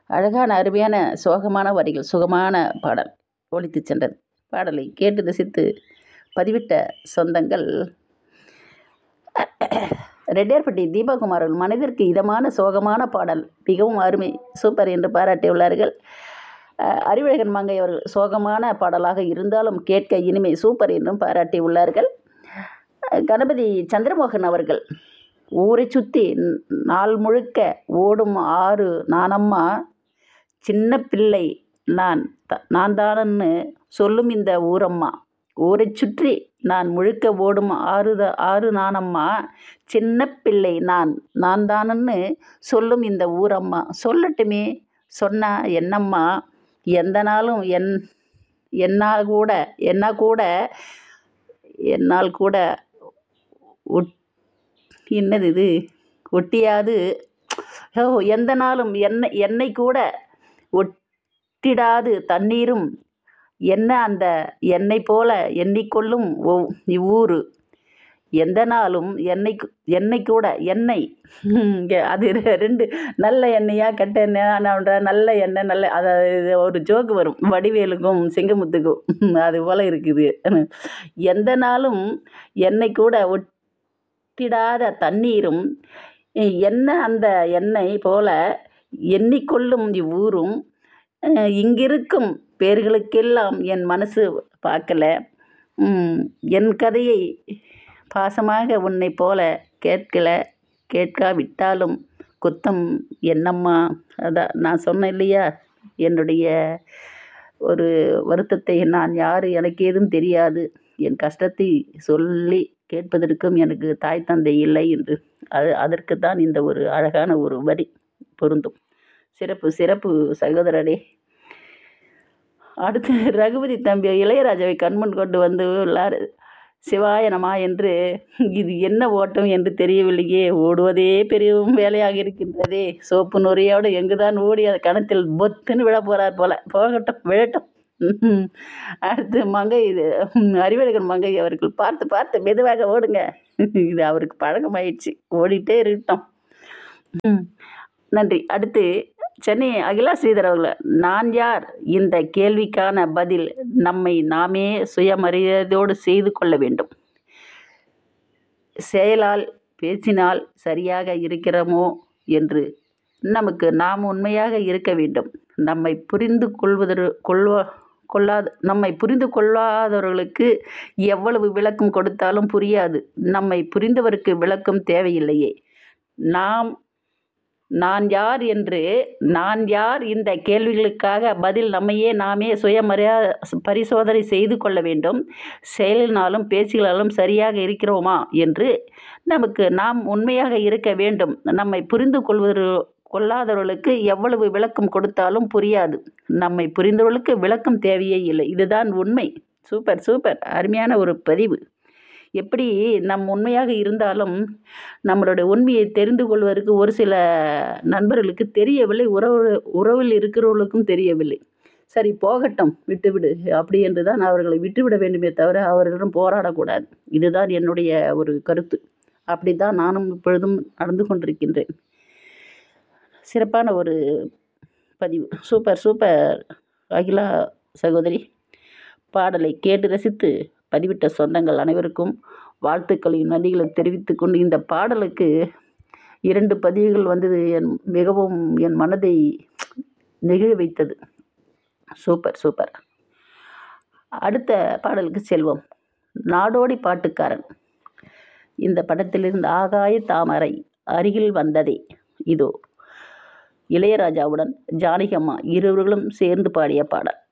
அழகான அருமையான சோகமான வரிகள் சுகமான பாடல் ஒலித்து சென்றது பாடலை கேட்டு ரசித்து பதிவிட்ட சொந்தங்கள் ரெட்டியார்பட்டி தீபகுமார் அவர்கள் மனதிற்கு இதமான சோகமான பாடல் மிகவும் அருமை சூப்பர் என்று பாராட்டியுள்ளார்கள் அஹ், அறிவழகன் மங்கை அவர்கள் சோகமான பாடலாக இருந்தாலும் கேட்க இனிமை சூப்பர் என்றும் பாராட்டியுள்ளார்கள் அஹ், கணபதி சந்திரமோகன் அவர்கள் ஊரை சுற்றி நாள் முழுக்க ஓடும் ஆறு நானம்மா சின்ன பிள்ளை நான் த நான் தானன்னு சொல்லும் இந்த ஊரம்மா ஊரை சுற்றி நான் முழுக்க ஓடும் ஆறு த ஆறு நானம்மா சின்ன பிள்ளை நான் நான் தானன்னு சொல்லும் இந்த ஊரம்மா சொல்லட்டுமே சொன்னா என்னம்மா எந்த நாளும் என் என்னால் கூட என்ன கூட என்னால் கூட ஒட் என்னது இது ஒட்டியாது ஓ எந்த நாளும் என்னை என்னை கூட ஒட்டிடாது தண்ணீரும் என்ன அந்த என்னை போல எண்ணிக்கொள்ளும் ஒவ் இவ்வூரு எந்த நாளும் எண்ணெய் எண்ணெய் கூட எண்ணெய் இங்கே அது ரெ- ரெண்டு நல்ல எண்ணெயா கெட்ட எண்ணெயா நான் நல்ல எண்ணெய் நல்ல அதாவது ஒரு ஜோக்கு வரும் வடிவேலுக்கும் சிங்கமுத்துக்கும் அது போல் இருக்குது எந்த நாளும் எண்ணெய் கூட ஒட்டிடாத தண்ணீரும் என்ன அந்த எண்ணெய் போல எண்ணிக்கொள்ளும் இவ்வூரும் அஹ் இங்கிருக்கும் பேர்களுக்கெல்லாம் என் மனசு பார்க்கல உம், என் கதையை பாசமாக உன்னை போல கேட்கல கேட்காவிட்டாலும் குத்தம் என்னம்மா அதான் நான் சொன்னேன் இல்லையா என்னுடைய ஒரு வருத்தத்தை நான் யார் எனக்கு ஏதும் தெரியாது என் கஷ்டத்தை சொல்லி கேட்பதற்கும் எனக்கு தாய் தந்தை இல்லை என்று அது அதற்கு தான் இந்த ஒரு அழகான ஒரு வரி பொருந்தும் சிறப்பு சிறப்பு சகோதரரே அடுத்து ரகுபதி தம்பி இளையராஜாவை கண்முன் கொண்டு வந்து உள்ளார் சிவாய நமா என்று இது என்ன ஓட்டம் என்று தெரியவில்லையே ஓடுவதே பெரிய வேலையாக இருக்கின்றதே சோப்பு நுரையோடு எங்குதான் ஓடி அது கணத்தில் பொத்துன்னு விழ போகிறார் போல போகட்டும் விழட்டும் ம்ஹும். அடுத்து மங்கை இது ம், அறிவழகன் மங்கை அவர்கள் பார்த்து பார்த்து மெதுவாக ஓடுங்க இது அவருக்கு பழக்கமாயிடுச்சு ஓடிட்டே இருக்கட்டும் ம். நன்றி அடுத்து சென்னை அகிலா ஸ்ரீதர் அவர்கள் நான் யார் இந்த கேள்விக்கான பதில் நம்மை நாமே சுயமரியாதையோடு செய்து கொள்ள வேண்டும் செயலால் பேசினால் சரியாக இருக்கிறோமோ என்று நமக்கு நாம் உண்மையாக இருக்க வேண்டும் நம்மை புரிந்து கொள்வதற்கு கொள்வா கொள்ளாத நம்மை புரிந்து கொள்ளாதவர்களுக்கு எவ்வளவு விளக்கம் கொடுத்தாலும் புரியாது நம்மை புரிந்தவருக்கு விளக்கம் தேவையில்லையே நாம் நான் யார் என்று நான் யார் இந்த கேள்விகளுக்காக பதில் நம்மையே நாமே சுயமரியா பரிசோதனை செய்து கொள்ள வேண்டும் செயலினாலும் பேச்சுகளாலும் சரியாக இருக்கிறோமா என்று நமக்கு நாம் உண்மையாக இருக்க வேண்டும் நம்மை புரிந்து கொள்வது கொள்ளாதவர்களுக்கு எவ்வளவு விளக்கம் கொடுத்தாலும் புரியாது நம்மை புரிந்தவர்களுக்கு விளக்கம் தேவையே இல்லை இதுதான் உண்மை சூப்பர் சூப்பர் அருமையான ஒரு பதிவு எப்படி நம் உண்மையாக இருந்தாலும் நம்மளுடைய உண்மையை தெரிந்து கொள்வதற்கு ஒரு சில நண்பர்களுக்கு தெரியவில்லை உறவு உறவில் இருக்கிறவர்களுக்கும் தெரியவில்லை சரி போகட்டும் விட்டுவிடு அப்படி என்று தான் அவர்களை விட்டுவிட வேண்டுமே தவிர அவர்களிடம் போராடக்கூடாது இதுதான் என்னுடைய ஒரு கருத்து அப்படி தான் நானும் இப்பொழுதும் நடந்து கொண்டிருக்கின்றேன் சிறப்பான ஒரு பதிவு சூப்பர் சூப்பர் அகிலா சகோதரி பாடலை கேட்டு ரசித்து பதிவிட்ட சொந்தங்கள் அனைவருக்கும் வாழ்த்துக்களையும் நன்றிகளை தெரிவித்துக் கொண்டு இந்த பாடலுக்கு இரண்டு பதிவுகள் வந்தது என் மிகவும் என் மனதை நெகிழ வைத்தது சூப்பர் சூப்பர் அடுத்த பாடலுக்கு செல்வோம் நாடோடி பாட்டுக்காரன் இந்த படத்திலிருந்து ஆகாய தாமரை அருகில் வந்ததே இதோ இளையராஜாவுடன் ஜானகி அம்மா இருவர்களும் சேர்ந்து பாடிய பாடல்